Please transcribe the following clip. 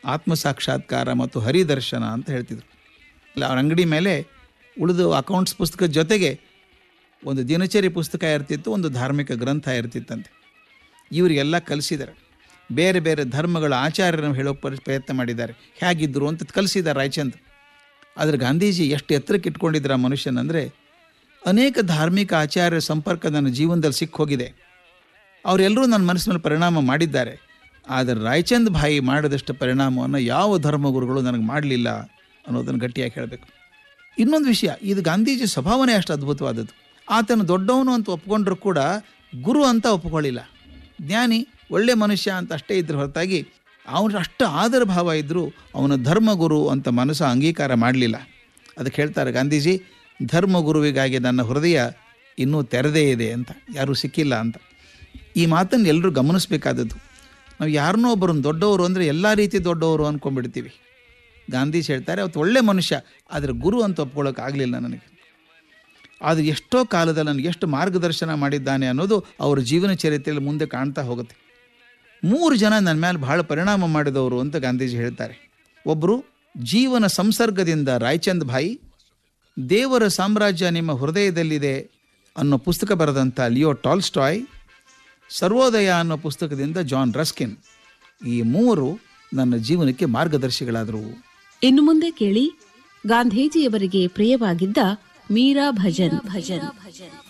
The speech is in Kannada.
ಆತ್ಮ ಸಾಕ್ಷಾತ್ಕಾರ ಮತ್ತು ಹರಿದರ್ಶನ ಅಂತ ಹೇಳ್ತಿದ್ರು ಇಲ್ಲ ಅವ್ರ ಅಂಗಡಿ ಮೇಲೆ ಉಳಿದು ಅಕೌಂಟ್ಸ್ ಪುಸ್ತಕದ ಜೊತೆಗೆ ಒಂದು ದಿನಚರಿ ಪುಸ್ತಕ ಇರ್ತಿತ್ತು ಒಂದು ಧಾರ್ಮಿಕ ಗ್ರಂಥ ಇರ್ತಿತ್ತಂತೆ ಇವರಿಗೆಲ್ಲ ಕಲಿಸಿದ್ದಾರೆ ಬೇರೆ ಬೇರೆ ಧರ್ಮಗಳ ಆಚಾರ್ಯರನ್ನು ಹೇಳೋಕೆ ಪರಿ ಪ್ರಯತ್ನ ಮಾಡಿದ್ದಾರೆ ಹೇಗಿದ್ದರು ಅಂತ ಕಲಿಸಿದ್ದಾರೆ ರಾಯಚಂದ್ ಆದರೆ ಗಾಂಧೀಜಿ ಎಷ್ಟು ಎತ್ತರಕ್ಕೆ ಇಟ್ಕೊಂಡಿದ್ರು ಆ ಮನುಷ್ಯನಂದರೆ ಅನೇಕ ಧಾರ್ಮಿಕ ಆಚಾರ್ಯರ ಸಂಪರ್ಕ ನನ್ನ ಜೀವನದಲ್ಲಿ ಸಿಕ್ಕೋಗಿದೆ ಅವರೆಲ್ಲರೂ ನನ್ನ ಮನಸ್ಸಿನಲ್ಲಿ ಪರಿಣಾಮ ಮಾಡಿದ್ದಾರೆ ಆದರೆ ರಾಯಚಂದ್ ಭಾಯಿ ಮಾಡಿದಷ್ಟು ಪರಿಣಾಮವನ್ನು ಯಾವ ಧರ್ಮಗುರುಗಳು ನನಗೆ ಮಾಡಲಿಲ್ಲ ಅನ್ನೋದನ್ನು ಗಟ್ಟಿಯಾಗಿ ಹೇಳಬೇಕು ಇನ್ನೊಂದು ವಿಷಯ ಇದು ಗಾಂಧೀಜಿ ಸ್ವಭಾವನೆ ಅಷ್ಟು ಅದ್ಭುತವಾದದ್ದು ಆತನು ದೊಡ್ಡವನು ಅಂತ ಒಪ್ಕೊಂಡ್ರೂ ಕೂಡ ಗುರು ಅಂತ ಒಪ್ಕೊಳ್ಳಿಲ್ಲ ಜ್ಞಾನಿ ಒಳ್ಳೆ ಮನುಷ್ಯ ಅಂತ ಅಷ್ಟೇ ಇದ್ರ ಹೊರತಾಗಿ ಅವನ ಅಷ್ಟು ಆದರ ಭಾವ ಇದ್ದರೂ ಅವನ ಧರ್ಮಗುರು ಅಂತ ಮನಸ್ಸು ಅಂಗೀಕಾರ ಮಾಡಲಿಲ್ಲ ಅದಕ್ಕೆ ಹೇಳ್ತಾರೆ ಗಾಂಧೀಜಿ ಧರ್ಮಗುರುವಿಗಾಗಿ ನನ್ನ ಹೃದಯ ಇನ್ನೂ ತೆರೆದೇ ಇದೆ ಅಂತ ಯಾರೂ ಸಿಕ್ಕಿಲ್ಲ ಅಂತ ಈ ಮಾತನ್ನು ಎಲ್ಲರೂ ಗಮನಿಸಬೇಕಾದದ್ದು ನಾವು ಯಾರನ್ನೋ ಒಬ್ಬರನ್ನು ದೊಡ್ಡವರು ಅಂದರೆ ಎಲ್ಲ ರೀತಿ ದೊಡ್ಡವರು ಅಂದ್ಕೊಂಡ್ಬಿಡ್ತೀವಿ ಗಾಂಧೀಜಿ ಹೇಳ್ತಾರೆ ಅವತ್ತು ಒಳ್ಳೆ ಮನುಷ್ಯ ಆದರೆ ಗುರು ಅಂತ ಒಪ್ಕೊಳ್ಳೋಕೆ ಆಗಲಿಲ್ಲ ನನಗೆ ಆದರೆ ಎಷ್ಟೋ ಕಾಲದಲ್ಲಿ ನನಗೆ ಎಷ್ಟು ಮಾರ್ಗದರ್ಶನ ಮಾಡಿದ್ದಾನೆ ಅನ್ನೋದು ಅವರ ಜೀವನ ಚರಿತ್ರೆಯಲ್ಲಿ ಮುಂದೆ ಕಾಣ್ತಾ ಹೋಗುತ್ತೆ ಮೂರು ಜನ ನನ್ನ ಮೇಲೆ ಬಹಳ ಪರಿಣಾಮ ಮಾಡಿದವರು ಅಂತ ಗಾಂಧೀಜಿ ಹೇಳ್ತಾರೆ ಒಬ್ಬರು ಜೀವನ ಸಂಸರ್ಗದಿಂದ ರಾಯಚಂದ್ ಭಾಯಿ ದೇವರ ಸಾಮ್ರಾಜ್ಯ ನಿಮ್ಮ ಹೃದಯದಲ್ಲಿದೆ ಅನ್ನೋ ಪುಸ್ತಕ ಬರೆದಂಥ ಲಿಯೋ ಟಾಲ್ಸ್ಟಾಯ್ ಸರ್ವೋದಯ ಅನ್ನೋ ಪುಸ್ತಕದಿಂದ ಜಾನ್ ರಸ್ಕಿನ್ ಈ ಮೂವರು ನನ್ನ ಜೀವನಕ್ಕೆ ಮಾರ್ಗದರ್ಶಿಗಳಾದರು ಇನ್ನು ಮುಂದೆ ಕೇಳಿ ಗಾಂಧೀಜಿಯವರಿಗೆ ಪ್ರಿಯವಾಗಿದ್ದ ಮೀರಾ ಭಜನ್ ಭಜನ್ ಭಜನ್